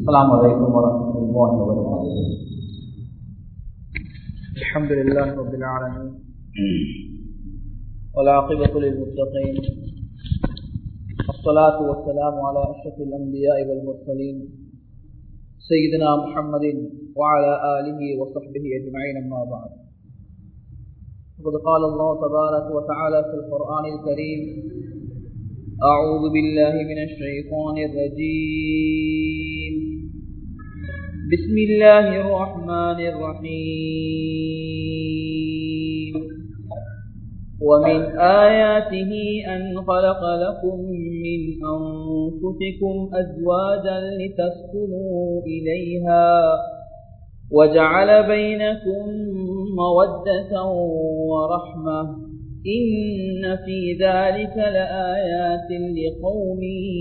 السلام عليكم ورحمة الله وبركاته الحمد لله رب العالمين والعاقبة للمتقين الصلاة والسلام على أشرف الأنبياء والمرسلين سيدنا محمد وعلى آله وصحبه أجمعين أما بعد وقد قال الله تبارك وتعالى في القرآن الكريم أعوذ بالله من الشيطان الرجيم بسم الله الرحمن الرحيم ومن آياته أن خلق لكم من أنفسكم أزواجا لتسكنوا إليها وجعل بينكم مودة ورحمة إن في ذلك لآيات لقوم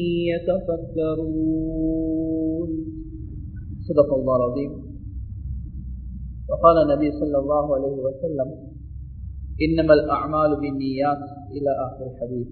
يتفكرون صدق الله العظيم وقال النبي صلى الله عليه وسلم إنما الأعمال بالنيات إلى آخر الحديث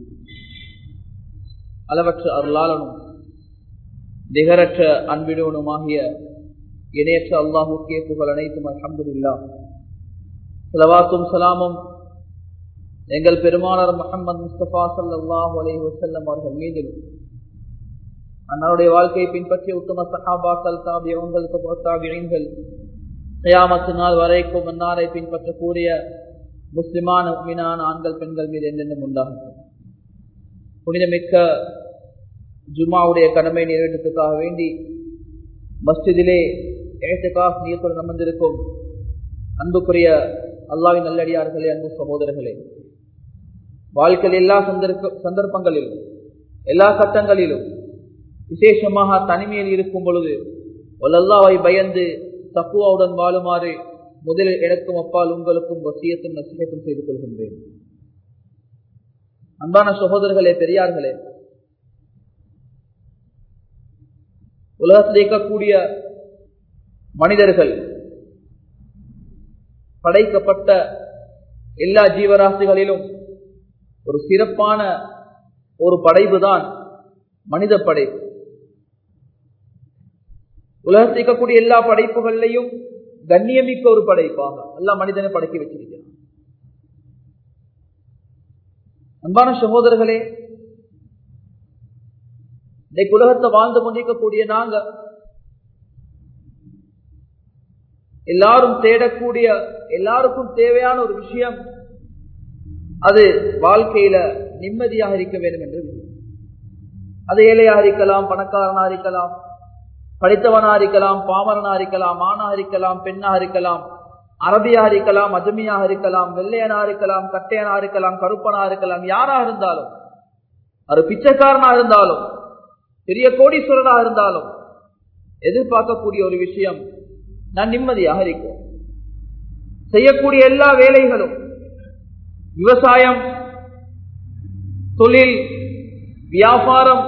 அளவற்ற அருளாளனும் நிகரற்ற அன்பிடவனுமாகிய இணையற்ற அல்லாஹுக்கே புகழ் அனைத்தும் அலமதுல்லா சலவாத்தும் சலாமும் எங்கள் பெருமானார் முகமது முஸ்தபா சல்லாஹ் அலி வசல்லம் அவர்கள் மீதிலும் அன்னாருடைய வாழ்க்கையை பின்பற்றிய உத்தம சஹாபாக்கள் தாபியங்கள் தாபியங்கள் கயாமத்து நாள் வரைக்கும் அன்னாரை பின்பற்றக்கூடிய முஸ்லிமான உண்மையான ஆண்கள் பெண்கள் மீது என்னென்னும் உண்டாகும் புனிதமிக்க ஜுமாவுடைய கடமை நிறைவேற்றத்துக்காக வேண்டி மஸ்ஜிதிலே ஏற்றுக்காக நீயத்துடன் அமர்ந்திருக்கும் அன்புக்குரிய அல்லாவின் நல்லடியார்களே அன்பு சகோதரர்களே வாழ்க்கையில் எல்லா சந்தர்ப்பங்களிலும் எல்லா கட்டங்களிலும் விசேஷமாக தனிமையில் இருக்கும் பொழுது ஒல்லல்லாவை பயந்து தப்புவாவுடன் வாழுமாறு முதலில் எனக்கும் அப்பால் உங்களுக்கும் வசியத்தும் நசிகத்தும் செய்து கொள்கின்றேன் அன்பான சகோதரர்களே பெரியார்களே உலகத்தில் இருக்கக்கூடிய மனிதர்கள் படைக்கப்பட்ட எல்லா ஜீவராசிகளிலும் ஒரு சிறப்பான ஒரு படைப்பு தான் மனித படைப்பு உலகத்தில் இருக்கக்கூடிய எல்லா படைப்புகள்லையும் கண்ணியமிக்க ஒரு படைப்பாக எல்லா மனிதனை படைக்க வச்சிருக்கிறான் அன்பான சகோதரர்களே இன்னைக்கு உலகத்தை வாழ்ந்து கொண்டிருக்கக்கூடிய நாங்க எல்லாரும் தேடக்கூடிய எல்லாருக்கும் தேவையான ஒரு விஷயம் அது வாழ்க்கையில நிம்மதியாக இருக்க வேண்டும் என்று அது ஏழையாக இருக்கலாம் பணக்காரனா இருக்கலாம் படித்தவனா இருக்கலாம் பாமரனா இருக்கலாம் ஆணா இருக்கலாம் பெண்ணா இருக்கலாம் அரபியா இருக்கலாம் அஜமியாக இருக்கலாம் வெள்ளையனா இருக்கலாம் கட்டையனா இருக்கலாம் கருப்பனா இருக்கலாம் யாரா இருந்தாலும் ஒரு பிச்சைக்காரனா இருந்தாலும் பெரிய கோடீஸ்வரனா இருந்தாலும் எதிர்பார்க்கக்கூடிய ஒரு விஷயம் நான் நிம்மதியாக இருக்கும் செய்யக்கூடிய எல்லா வேலைகளும் விவசாயம் தொழில் வியாபாரம்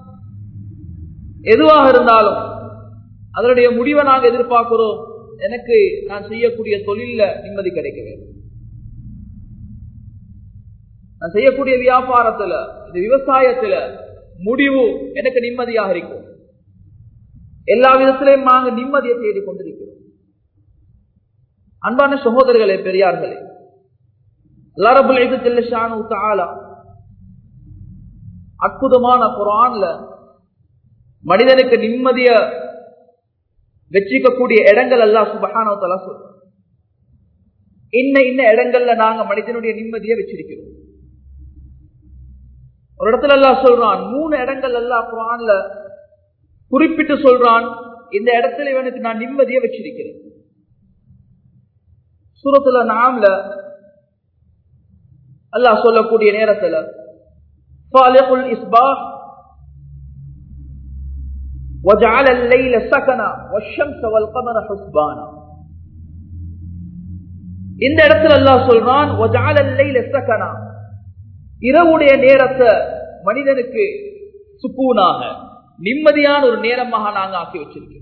எதுவாக இருந்தாலும் அதனுடைய முடிவை நாங்கள் எதிர்பார்க்கிறோம் எனக்கு நான் செய்யக்கூடிய தொழில நிம்மதி கிடைக்க வேண்டும் நான் செய்யக்கூடிய வியாபாரத்துல இந்த விவசாயத்துல முடிவு எனக்கு நிம்மதியாக இருக்கும் எல்லா விதத்திலையும் நாங்கள் நிம்மதியை தேடிக் கொண்டிருக்கிறோம் அன்பான சகோதரர்களே பெரியார்களே அற்புதமான குரான்ல மனிதனுக்கு நிம்மதிய வச்சிக்கக்கூடிய இடங்கள் எல்லாம் சுபகானவத்தலா சொல்ற இன்ன இன்ன இடங்கள்ல நாங்க மனிதனுடைய நிம்மதியை வச்சிருக்கிறோம் ஒரு இடத்துல எல்லாம் சொல்றான் மூணு இடங்கள் எல்லாம் குரான்ல குறிப்பிட்டு சொல்றான் இந்த இடத்துல இவனுக்கு நான் நிம்மதியை வச்சிருக்கிறேன் சூரத்துல நாம்ல அல்லாஹ் சொல்லக்கூடிய நேரத்துல وجعل الليل سكنا والشمس والقمر حسبانا இந்த இடத்துல அல்லாஹ் சொல்றான் وجعل الليل سكنا இரவுடைய நேரத்தை மனிதனுக்கு சுக்கூனாக நிம்மதியான ஒரு நேரமாக நாங்க ஆக்கி வச்சிருக்கிறோம்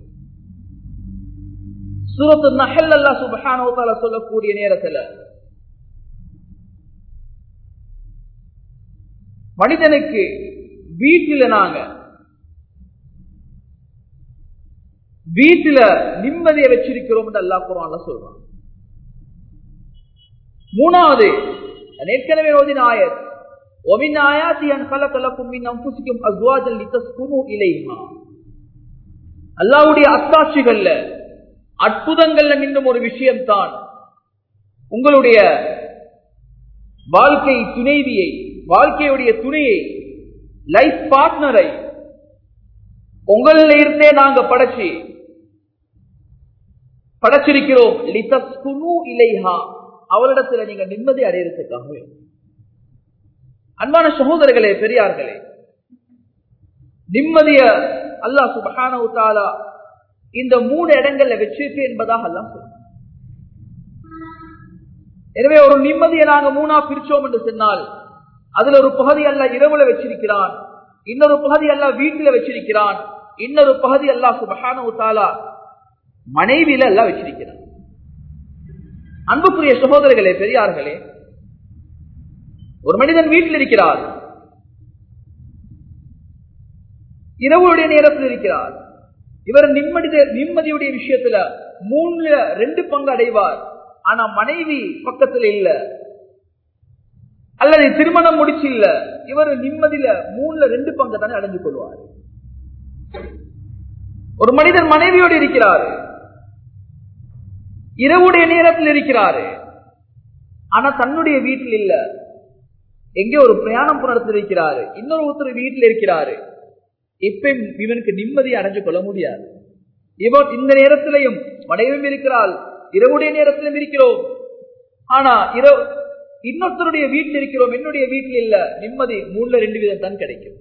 சூரத்து நஹல் அல்லா சுபஹானவத்தால சொல்லக்கூடிய நேரத்துல மனிதனுக்கு வீட்டில நாங்க வீட்டுல நிம்மதியை வச்சிருக்கிறோம் என்று அல்லாஹ் குரான்ல சொல்றான் மூணாவது நான் ஏற்கனவே ஓதின ஆயத் ومن آياته أن خلق لكم من أنفسكم أزواجا لتسكنوا إليها அல்லாவுடைய அத்தாட்சிகள்ல அற்புதங்கள்ல இன்னும் ஒரு விஷயம்தான் உங்களுடைய வாழ்க்கை துணைவியை வாழ்க்கையுடைய துணையை லைஃப் பார்ட்னரை உங்களில் இருந்தே நாங்க படைச்சு படைச்சிருக்கிறோம் லிதஸ்குனு இலைஹா அவளிடத்துல நீங்க நிம்மதி அடையறதுக்காகவே அன்பான சகோதரர்களே பெரியார்களே நிம்மதிய அல்லாஹ் சுபஹான உத்தாலா இந்த மூணு இடங்கள்ல வச்சிருக்கு என்பதாக அல்லாஹ் சொல்றான் எனவே ஒரு நிம்மதியை நாங்க மூணா பிரிச்சோம் என்று சொன்னால் அதுல ஒரு பகுதி அல்ல இரவுல வச்சிருக்கிறான் இன்னொரு பகுதி அல்ல வீட்டுல வச்சிருக்கிறான் இன்னொரு பகுதி அல்லா சுபஹான உத்தாலா மனைவியில எல்லாம் வச்சிருக்கிறான் அன்புக்குரிய சகோதரர்களே பெரியார்களே ஒரு மனிதன் வீட்டில் இருக்கிறார் இரவுடைய நேரத்தில் இருக்கிறார் இவர் நிம்மதி நிம்மதியுடைய விஷயத்துல மூணுல ரெண்டு பங்கு அடைவார் ஆனா மனைவி பக்கத்துல இல்ல அல்லது திருமணம் முடிச்சு இல்ல இவர் நிம்மதியில மூணுல ரெண்டு பங்கு தானே அடைஞ்சு கொள்வார் ஒரு மனிதன் மனைவியோடு இருக்கிறார் இரவுடைய நேரத்தில் இருக்கிறாரு ஆனா தன்னுடைய வீட்டில் இல்ல எங்கே ஒரு பிரயாணம் புணர்த்து இருக்கிறாரு இன்னொரு ஒருத்தர் வீட்டில் இருக்கிறாரு இப்ப இவனுக்கு நிம்மதி அடைஞ்சு கொள்ள முடியாது இவன் இந்த நேரத்திலையும் மனைவியும் இருக்கிறாள் இரவுடைய நேரத்திலும் இருக்கிறோம் ஆனா இரவு இன்னொருத்தருடைய வீட்டில் இருக்கிறோம் என்னுடைய வீட்டில் இல்ல நிம்மதி மூணுல ரெண்டு விதம் தான் கிடைக்கும்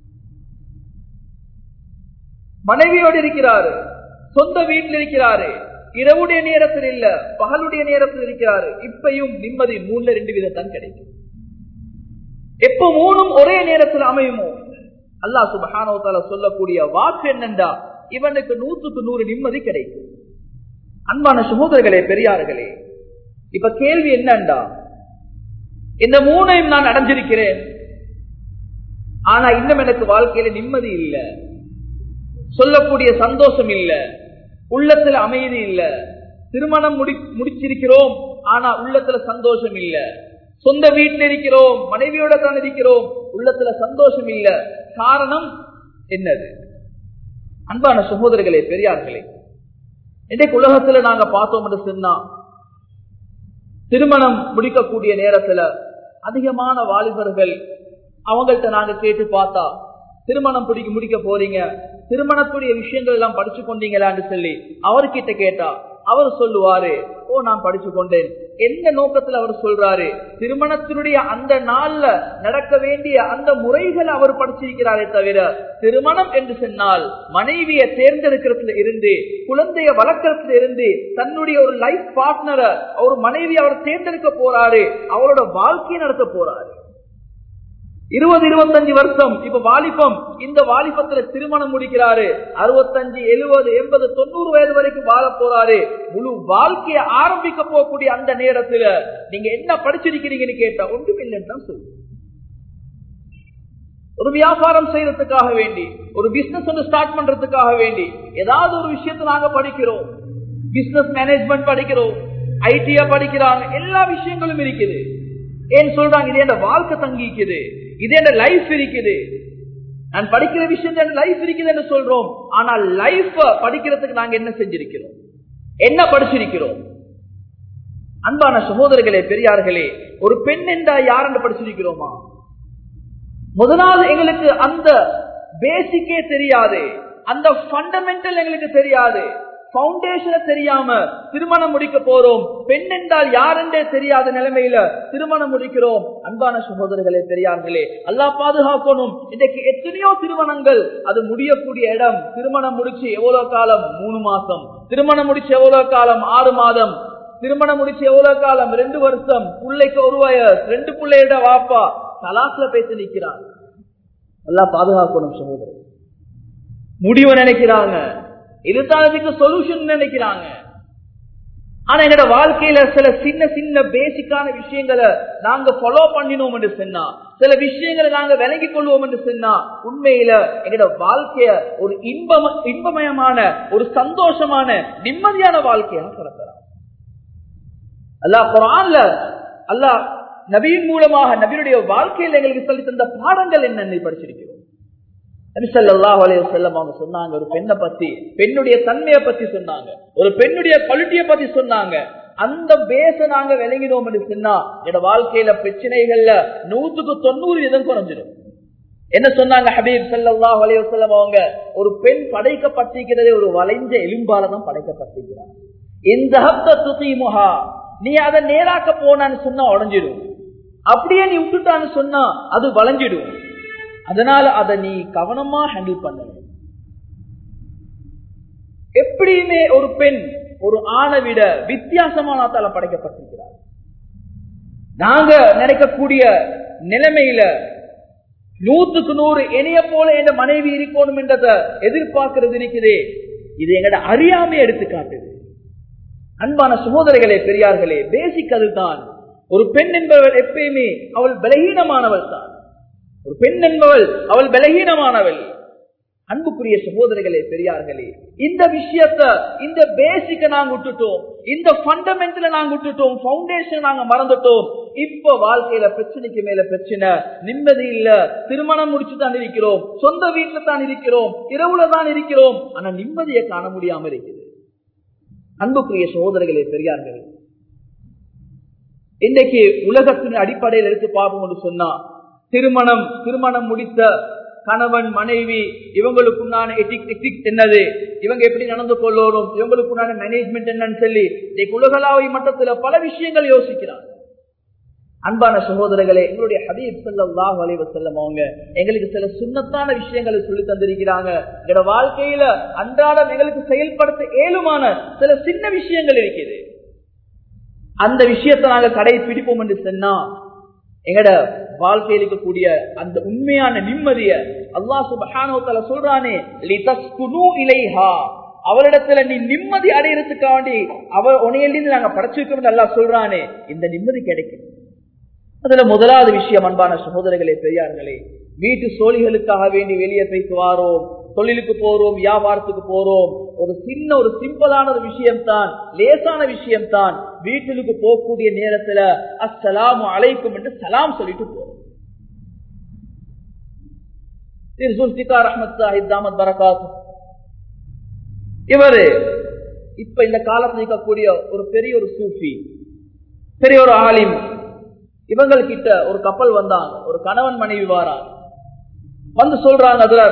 மனைவியோடு இருக்கிறாரு சொந்த வீட்டில் இருக்கிறாரு இரவுடைய நேரத்தில் இல்ல பகலுடைய நேரத்தில் இருக்கிறாரு இப்பையும் நிம்மதி மூணுல ரெண்டு விதம் தான் கிடைக்கும் எப்ப மூணும் ஒரே நேரத்தில் அமையுமோ அல்லா சுபஹானோத்தால சொல்லக்கூடிய வாக்கு என்னண்டா இவனுக்கு நூற்றுக்கு நூறு நிம்மதி கிடைக்கும் அன்பான சகோதரர்களே பெரியார்களே இப்ப கேள்வி என்னண்டா இந்த மூணையும் நான் அடைஞ்சிருக்கிறேன் ஆனா இன்னும் எனக்கு வாழ்க்கையில நிம்மதி இல்ல சொல்லக்கூடிய சந்தோஷம் இல்ல உள்ளத்துல அமைதி இல்ல திருமணம் முடி முடிச்சிருக்கிறோம் ஆனா உள்ளத்துல சந்தோஷம் இல்ல சொந்த வீட்டில் இருக்கிறோம் மனைவியோட தான் இருக்கிறோம் உள்ளத்துல சந்தோஷம் இல்ல காரணம் என்னது அன்பான சகோதரர்களே பெரியார்களே இன்றைக்கு உலகத்துல நாங்க பார்த்தோம் என்று சொன்னா திருமணம் முடிக்கக்கூடிய நேரத்துல அதிகமான வாலிபர்கள் அவங்கள்ட்ட நாங்க கேட்டு பார்த்தா திருமணம் பிடிக்க முடிக்க போறீங்க திருமணத்துடைய விஷயங்கள் எல்லாம் படிச்சு கொண்டீங்களான்னு சொல்லி அவர்கிட்ட கேட்டா அவர் சொல்லுவாரு ஓ நான் படிச்சு கொண்டேன் எந்த நோக்கத்துல அவர் சொல்றாரு திருமணத்தினுடைய அந்த நாள்ல நடக்க வேண்டிய அந்த முறைகளை அவர் படிச்சிருக்கிறாரே தவிர திருமணம் என்று சொன்னால் மனைவியை தேர்ந்தெடுக்கிறதுல இருந்து குழந்தைய வளர்க்கறதுல இருந்து தன்னுடைய ஒரு லைஃப் பார்ட்னரை ஒரு மனைவி அவர் தேர்ந்தெடுக்க போறாரு அவரோட வாழ்க்கையை நடத்த போறாரு இருபது இருபத்தஞ்சு வருஷம் இப்ப வாலிபம் இந்த வாலிபத்துல திருமணம் முடிக்கிறாரு அறுபத்தஞ்சு எழுபது எண்பது தொண்ணூறு வயது வரைக்கும் வாழ போறாரு முழு வாழ்க்கையை ஆரம்பிக்க போகக்கூடிய அந்த நேரத்துல நீங்க என்ன படிச்சிருக்கிறீங்கன்னு கேட்டா ஒன்றும் இல்லைன்னு தான் சொல்லு ஒரு வியாபாரம் செய்யறதுக்காக வேண்டி ஒரு பிசினஸ் ஒன்று ஸ்டார்ட் பண்றதுக்காக வேண்டி ஏதாவது ஒரு விஷயத்தை நாங்க படிக்கிறோம் பிசினஸ் மேனேஜ்மெண்ட் படிக்கிறோம் ஐடியா படிக்கிறாங்க எல்லா விஷயங்களும் இருக்குது ஏன் சொல்றாங்க இது என் வாழ்க்கை தங்கிக்குது இது என் லைஃப் இருக்குது நான் படிக்கிற விஷயம் என் லைஃப் இருக்குது என்று சொல்றோம் ஆனால் லைஃப் படிக்கிறதுக்கு நாங்க என்ன செஞ்சிருக்கிறோம் என்ன படிச்சிருக்கிறோம் அன்பான சகோதரர்களே பெரியார்களே ஒரு பெண் என்றா யார் என்று படிச்சிருக்கிறோமா முதலாவது எங்களுக்கு அந்த பேசிக்கே தெரியாது அந்த பண்டமெண்டல் எங்களுக்கு தெரியாது பவுண்டேஷனை தெரியாம திருமணம் முடிக்க போறோம் பெண் என்றால் யார் என்றே தெரியாத நிலைமையில திருமணம் முடிக்கிறோம் அன்பான சகோதரர்களே பெரியார்களே அல்லா பாதுகாக்கணும் இன்றைக்கு எத்தனையோ திருமணங்கள் அது முடியக்கூடிய இடம் திருமணம் முடிச்சு எவ்வளவு காலம் மூணு மாசம் திருமணம் முடிச்சு எவ்வளவு காலம் ஆறு மாதம் திருமணம் முடிச்சு எவ்வளவு காலம் ரெண்டு வருஷம் பிள்ளைக்கு ஒரு வயசு ரெண்டு பிள்ளையோட வாப்பா தலாஸ்ல பேசி நிக்கிறான் நல்லா பாதுகாக்கணும் சகோதரர் முடிவு நினைக்கிறாங்க இதுதான் இதுக்கு சொல்யூஷன் நினைக்கிறாங்க ஆனா எங்களோட வாழ்க்கையில சில சின்ன சின்ன பேசிக்கான விஷயங்களை நாங்க ஃபாலோ பண்ணினோம் என்று சொன்னா சில விஷயங்களை நாங்க விலகிக் கொள்வோம் என்று சொன்னா உண்மையில எங்களோட வாழ்க்கைய ஒரு இன்பம இன்பமயமான ஒரு சந்தோஷமான நிம்மதியான வாழ்க்கையாக கடத்தலாம் அல்லாஹ் குரான்ல அல்லாஹ் நபியின் மூலமாக நபியுடைய வாழ்க்கையில் எங்களுக்கு சொல்லி தந்த பாடங்கள் என்னென்ன படிச்சிருக்கிறோம் நபிசல்லாஹ் அலையம் அவங்க சொன்னாங்க ஒரு பெண்ணை பத்தி பெண்ணுடைய தன்மையை பத்தி சொன்னாங்க ஒரு பெண்ணுடைய குவாலிட்டியை பத்தி சொன்னாங்க அந்த பேச நாங்க விளங்கினோம் என்று சொன்னா என்னோட வாழ்க்கையில பிரச்சனைகள்ல நூத்துக்கு தொண்ணூறு விதம் குறைஞ்சிடும் என்ன சொன்னாங்க ஹபீப் சல்லாஹ் அலையம் அவங்க ஒரு பெண் படைக்கப்பட்டிருக்கிறதே ஒரு வளைஞ்ச எலும்பால தான் படைக்கப்பட்டிருக்கிறார் இந்த ஹப்த துதிமுகா நீ அதை நேராக்க போனான்னு சொன்னா உடஞ்சிடும் அப்படியே நீ விட்டுட்டான்னு சொன்னா அது வளைஞ்சிடும் அதனால அதை நீ கவனமா ஹேண்டில் பண்ண எப்படியுமே ஒரு பெண் ஒரு ஆணை விட வித்தியாசமான தால படைக்கப்பட்டிருக்கிறார் நாங்க நினைக்கக்கூடிய நிலைமையில நூத்துக்கு நூறு இணைய போல என்ற மனைவி இருக்கணும் என்றதை எதிர்பார்க்கிறது இருக்குதே இது எங்கட அறியாமை எடுத்து காட்டுது அன்பான சகோதரிகளே பெரியார்களே பேசிக் அதுதான் ஒரு பெண் என்பவள் எப்பயுமே அவள் பலகீனமானவள் தான் ஒரு பெண் என்பவள் அவள் பலகீனமானவள் அன்புக்குரிய சகோதரிகளே பெரியார்களே இந்த விஷயத்த இந்த பேசிக்க நாங்க விட்டுட்டோம் இந்த பண்டமெண்டல நாங்க விட்டுட்டோம் பவுண்டேஷன் நாங்க மறந்துட்டோம் இப்ப வாழ்க்கையில பிரச்சனைக்கு மேல பிரச்சனை நிம்மதி இல்ல திருமணம் முடிச்சு தான் இருக்கிறோம் சொந்த வீட்டுல தான் இருக்கிறோம் இரவுல தான் இருக்கிறோம் ஆனா நிம்மதியை காண முடியாம இருக்குது அன்புக்குரிய சகோதரர்களே பெரியார்களே இன்றைக்கு உலகத்தின் அடிப்படையில் எடுத்து பார்ப்போம் சொன்னா திருமணம் திருமணம் முடித்த கணவன் மனைவி இவங்களுக்குண்டான எட்டிக் என்னது இவங்க எப்படி நடந்து கொள்ளணும் இவங்களுக்குண்டான மேனேஜ்மெண்ட் என்னன்னு சொல்லி இன்னைக்கு உலகளாவை மட்டத்துல பல விஷயங்கள் யோசிக்கிறாங்க அன்பான சகோதரர்களே எங்களுடைய ஹபீப் சல்லாஹ் அலைவ செல்லம் அவங்க எங்களுக்கு சில சுண்ணத்தான விஷயங்களை சொல்லி தந்திருக்கிறாங்க எங்களோட வாழ்க்கையில அன்றாடம் எங்களுக்கு செயல்படுத்த ஏழுமான சில சின்ன விஷயங்கள் இருக்குது அந்த விஷயத்தை நாங்க கடைபிடிப்போம் என்று சொன்னா எங்கட வாழ்க்கையில் இருக்கக்கூடிய அந்த உண்மையான நிம்மதிய அல்லா சுபஹானோத்தல சொல்றானே இலைஹா அவரிடத்துல நீ நிம்மதி அடையறதுக்காண்டி அவர் உனையிலிருந்து நாங்க படைச்சிருக்கோம் நல்லா சொல்றானே இந்த நிம்மதி கிடைக்கும் அதுல முதலாவது விஷயம் அன்பான சகோதரர்களே பெரியார்களே வீட்டு சோழிகளுக்காக வேண்டி வெளியே போய்த்து வாரோம் தொழிலுக்கு போறோம் வியாபாரத்துக்கு போறோம் ஒரு சின்ன ஒரு சிம்பிளான ஒரு விஷயம் தான் லேசான விஷயம் தான் வீட்டுக்கு போகக்கூடிய நேரத்துல அஸ்ஸலாம் அழைக்கும் என்று சலாம் சொல்லிட்டு போறோம் இவரு இப்ப இந்த காலத்தில் இருக்கக்கூடிய ஒரு பெரிய ஒரு சூஃபி பெரிய ஒரு ஆலிம் இவங்கள்கிட்ட ஒரு கப்பல் வந்தாங்க ஒரு கணவன் மனைவி வாராங்க வந்து சொல்றாங்க அதுல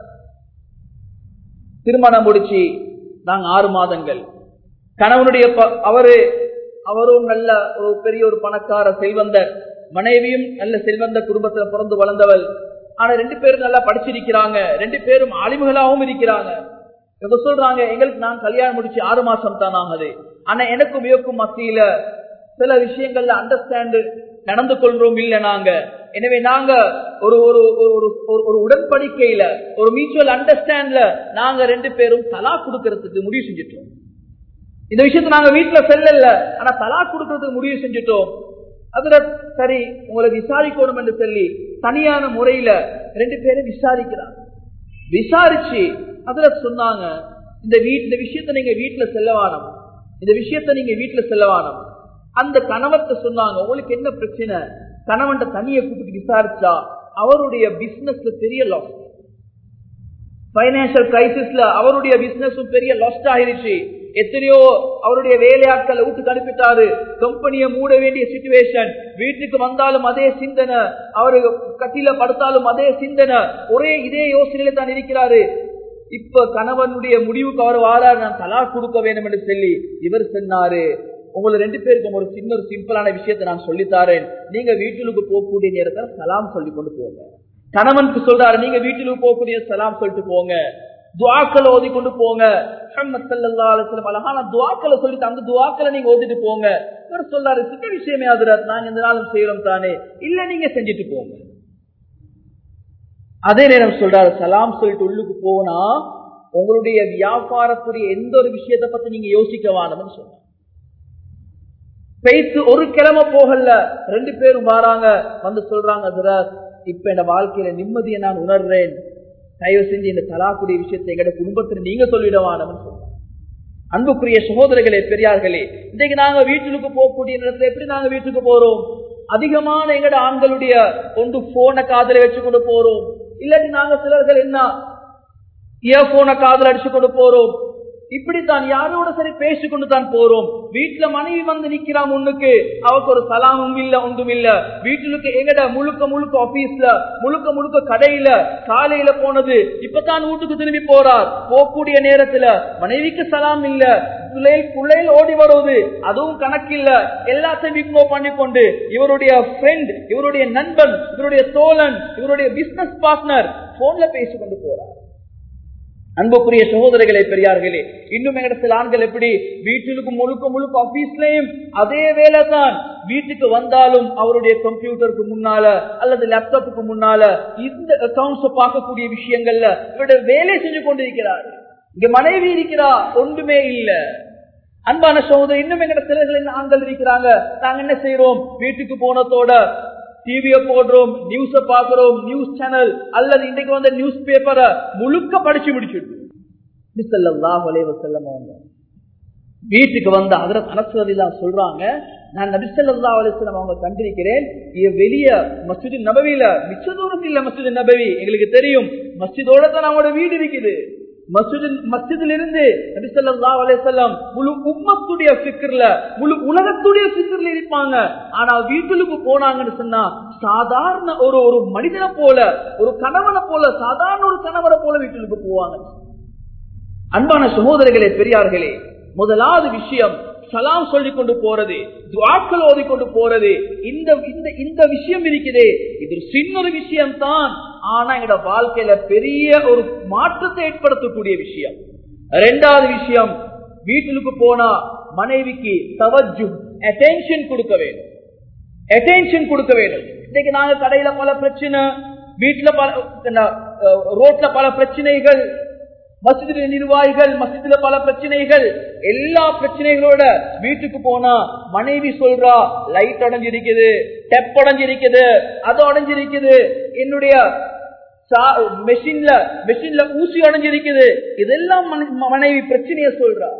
திருமணம் முடிச்சு நாங்க ஆறு மாதங்கள் கணவனுடைய அவரு அவரும் நல்ல ஒரு பெரிய ஒரு பணக்கார செல்வந்தர் மனைவியும் நல்ல செல்வந்த குடும்பத்துல பிறந்து வளர்ந்தவள் ஆனா ரெண்டு பேரும் நல்லா படிச்சிருக்கிறாங்க ரெண்டு பேரும் அழிவுகளாகவும் இருக்கிறாங்க இவங்க சொல்றாங்க எங்களுக்கு நான் கல்யாணம் முடிச்சு ஆறு மாசம் தான் ஆகுது ஆனா எனக்கும் இயக்கும் மத்தியில சில விஷயங்கள்ல அண்டர்ஸ்டாண்டு நடந்து கொள்றோம் இல்ல நாங்க எனவே நாங்க ஒரு ஒரு ஒரு உடன்படிக்கையில ஒரு மியூச்சுவல் அண்டர்ஸ்டாண்ட்ல நாங்க ரெண்டு பேரும் தலா கொடுக்கறதுக்கு முடிவு செஞ்சிட்டோம் இந்த விஷயத்த நாங்க வீட்டுல செல்லல ஆனா தலா கொடுக்கறதுக்கு முடிவு செஞ்சுட்டோம் அதுல சரி உங்களை விசாரிக்கணும் என்று சொல்லி தனியான முறையில ரெண்டு பேரும் விசாரிக்கிறாங்க விசாரிச்சு அதுல சொன்னாங்க இந்த வீட்டு இந்த விஷயத்த நீங்க வீட்டுல செல்லவானம் இந்த விஷயத்த நீங்க வீட்டுல செல்லவானம் அந்த கணவர்கிட்ட சொன்னாங்க உங்களுக்கு என்ன பிரச்சனை கணவன் தனியை கூப்பிட்டு விசாரிச்சா அவருடைய பிசினஸ்ல பெரிய லாஸ் பைனான்சியல் கிரைசிஸ்ல அவருடைய பிசினஸும் பெரிய லாஸ்ட் ஆயிருச்சு எத்தனையோ அவருடைய வேலையாட்களை வீட்டுக்கு அனுப்பிட்டாரு கம்பெனியை மூட வேண்டிய சுச்சுவேஷன் வீட்டுக்கு வந்தாலும் அதே சிந்தனை அவரு கட்டில படுத்தாலும் அதே சிந்தனை ஒரே இதே யோசனையில தான் இருக்கிறாரு இப்ப கணவனுடைய முடிவுக்கு அவர் வாராரு நான் தலா கொடுக்க வேண்டும் என்று சொல்லி இவர் சொன்னாரு உங்களை ரெண்டு பேருக்கும் ஒரு சின்ன ஒரு சிம்பிளான விஷயத்தை நான் சொல்லித்தாரேன் நீங்க வீட்டுக்கு போகக்கூடிய நேரத்தில் சலாம் சொல்லி கொண்டு போங்க கணவனுக்கு சொல்றாரு நீங்க வீட்டுக்கு போகக்கூடிய சலாம் சொல்லிட்டு போங்க துவாக்களை ஓதி கொண்டு போங்க அழகான துவாக்களை சொல்லிட்டு அந்த துவாக்களை நீங்க ஓதிட்டு போங்க இவர் சொல்றாரு சின்ன விஷயமே அதுராத் நாங்க இந்த நாளும் செய்யறோம் தானே இல்ல நீங்க செஞ்சுட்டு போங்க அதே நேரம் சொல்றாரு சலாம் சொல்லிட்டு உள்ளுக்கு போனா உங்களுடைய வியாபாரத்துடைய எந்த ஒரு விஷயத்தை பத்தி நீங்க யோசிக்க வேணும்னு சொன்னாங்க பேச்சு ஒரு கிழமை போகல ரெண்டு பேரும் வராங்க வந்து சொல்றாங்க ஹசரத் இப்ப என் வாழ்க்கையில நிம்மதியை நான் உணர்றேன் தயவு செஞ்சு இந்த தலாக்குடைய விஷயத்தை எங்கட குடும்பத்துல நீங்க சொல்லிடவானவன் சொல்றாங்க அன்புக்குரிய சகோதரர்களே பெரியார்களே இன்றைக்கு நாங்க வீட்டுக்கு போகக்கூடிய நேரத்துல எப்படி நாங்க வீட்டுக்கு போறோம் அதிகமான எங்கட ஆண்களுடைய கொண்டு போன காதல வச்சு கொண்டு போறோம் இல்லாட்டி நாங்க சிலர்கள் என்ன இயர்போனை காதல் அடிச்சு கொண்டு போறோம் இப்படித்தான் யாரோட சரி பேசிக்கொண்டு தான் போறோம் வீட்டுல மனைவி வந்து நிக்கிறா முன்னுக்கு அவக்கு ஒரு சலாமும் இல்ல ஒன்றும் இல்ல வீட்டுக்கு எங்கட முழுக்க முழுக்க ஆபீஸ்ல முழுக்க முழுக்க கடையில காலையில போனது இப்பதான் வீட்டுக்கு திரும்பி போறார் போகக்கூடிய நேரத்துல மனைவிக்கு சலாம் இல்ல பிள்ளைகள் பிள்ளைகள் ஓடி வருவது அதுவும் கணக்கில்ல எல்லாத்தையும் இக்னோ பண்ணி கொண்டு இவருடைய ஃப்ரெண்ட் இவருடைய நண்பன் இவருடைய தோழன் இவருடைய பிசினஸ் பார்ட்னர் போன்ல பேசிக்கொண்டு போறார் அன்புக்குரிய சகோதரர்களே பெரியார்களே இன்னும் எங்கிடத்தில் ஆண்கள் எப்படி வீட்டிற்கு முழுக்க முழுக்க ஆபீஸ்லயும் அதே வேலை தான் வீட்டுக்கு வந்தாலும் அவருடைய கம்ப்யூட்டருக்கு முன்னால அல்லது லேப்டாப்புக்கு முன்னால இந்த அக்கௌண்ட்ஸ் பார்க்கக்கூடிய விஷயங்கள்ல இவருடைய வேலை செஞ்சு கொண்டிருக்கிறார் இங்க மனைவி இருக்கிறா ஒன்றுமே இல்ல அன்பான சகோதரர் இன்னும் எங்கிட்ட சிலர்கள் ஆண்கள் இருக்கிறாங்க நாங்க என்ன செய்யறோம் வீட்டுக்கு போனதோட டிவிய போடுறோம் நியூஸ பாக்குறோம் நியூஸ் சேனல் அல்லது இன்றைக்கு வந்த நியூஸ் பேப்பரை முழுக்க படிச்சு முடிச்சுட்டு வீட்டுக்கு வந்த அதரத் அனஸ்வதிலாம் சொல்றாங்க நான் நபிசல்லா அலிஸ்லாம் அவங்க கண்டிருக்கிறேன் வெளிய மஸ்ஜிது நபவியில மிச்ச தூரத்தில் இல்ல மஸ்ஜிது நபவி எங்களுக்கு தெரியும் மஸ்ஜிதோட தான் அவங்களோட வீடு இருக்குது மஸ்ஜிதில் இருந்து நபிசல்லா அலிசல்லாம் முழு உம்மத்துடைய சிக்கர்ல முழு உலகத்துடைய சிக்கர்ல இருப்பாங்க ஆனா வீட்டுக்கு போனாங்கன்னு சொன்னா சாதாரண ஒரு ஒரு மனிதனை போல ஒரு கணவனை போல சாதாரண ஒரு கணவனை போல வீட்டுக்கு போவாங்க அன்பான சகோதரர்களே பெரியார்களே முதலாவது விஷயம் சலாம் சொல்லிக் கொண்டு போறது துவாக்கள் ஓதிக்கொண்டு போறது இந்த இந்த இந்த விஷயம் இருக்குதே இது ஒரு சின்ன ஒரு விஷயம் தான் ஆனா எங்களோட வாழ்க்கையில பெரிய ஒரு மாற்றத்தை ஏற்படுத்தக்கூடிய விஷயம் ரெண்டாவது விஷயம் வீட்டுக்கு போனா மனைவிக்கு தவஜு அட்டென்ஷன் கொடுக்க வேண்டும் அட்டென்ஷன் கொடுக்க வேண்டும் இன்னைக்கு நாங்க கடையில பல பிரச்சனை வீட்டுல பல ரோட்ல பல பிரச்சனைகள் மசித நிர்வாகிகள் மசிதில பல பிரச்சனைகள் எல்லா பிரச்சனைகளோட வீட்டுக்கு போனா மனைவி சொல்றா லைட் அடைஞ்சிருக்குது டெப் அடைஞ்சிருக்குது அது அடைஞ்சிருக்குது என்னுடைய மெஷின்ல மெஷின்ல ஊசி அடைஞ்சிருக்குது இதெல்லாம் மனைவி பிரச்சனைய சொல்றா